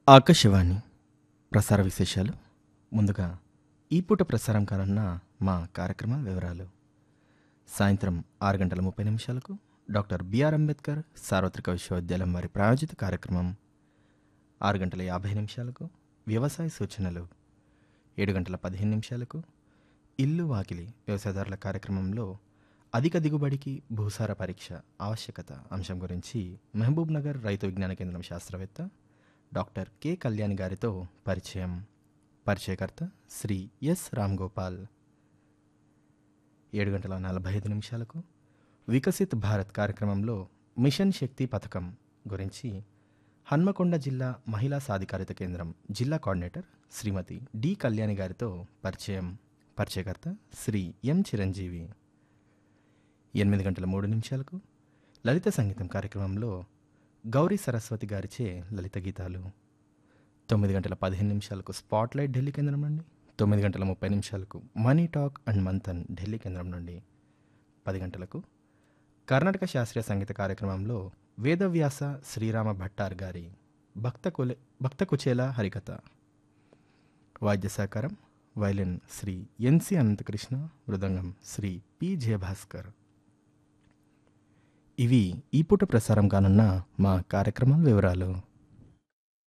ఆకాశవాణి ప్రసార విశేషాలు ముందుగా ఈ పూట ప్రసారం కానున్న మా కార్యక్రమాల వివరాలు సాయంత్రం ఆరు గంటల ముప్పై నిమిషాలకు డాక్టర్ బిఆర్ అంబేద్కర్ సార్వత్రిక విశ్వవిద్యాలయం వారి ప్రాయోజిత కార్యక్రమం ఆరు గంటల యాభై నిమిషాలకు వ్యవసాయ సూచనలు ఏడు గంటల పదిహేను నిమిషాలకు ఇల్లు వాకిలి వ్యవసాయదారుల కార్యక్రమంలో అధిక దిగుబడికి భూసార పరీక్ష ఆవశ్యకత అంశం గురించి మహబూబ్ నగర్ రైతు విజ్ఞాన కేంద్రం శాస్త్రవేత్త డాక్టర్ కె కళ్యాణ్ గారితో పరిచయం పరిచయకర్త శ్రీ ఎస్ రామ్ గోపాల్ ఏడు గంటల నలభై ఐదు నిమిషాలకు వికసిత్ భారత్ కార్యక్రమంలో మిషన్ శక్తి పథకం గురించి హన్మకొండ జిల్లా మహిళా సాధికారిత కేంద్రం జిల్లా కోఆర్డినేటర్ శ్రీమతి డి కళ్యాణి గారితో పరిచయం పరిచయకర్త శ్రీ ఎం చిరంజీవి ఎనిమిది గంటల మూడు నిమిషాలకు లలిత సంగీతం కార్యక్రమంలో గౌరీ సరస్వతి గారిచే లలిత గీతాలు తొమ్మిది గంటల పదిహేను నిమిషాలకు స్పాట్ లైట్ ఢిల్లీ కేంద్రం నుండి తొమ్మిది గంటల ముప్పై నిమిషాలకు money talk and Manthan Delhi కేంద్రం నుండి పది గంటలకు కర్ణాటక శాస్త్రీయ సంగీత కార్యక్రమంలో వేదవ్యాస శ్రీరామ భట్టార్ గారి భక్త కులే భక్త కుచేల హరికథ వాద్య సహకారం వైలిన్ శ్రీ ఎన్సి అనంతకృష్ణ మృదంగం శ్రీ పి జయభాస్కర్ ఇవి ఈ పూట ప్రసారం కానున్న మా కార్యక్రమాల వివరాలు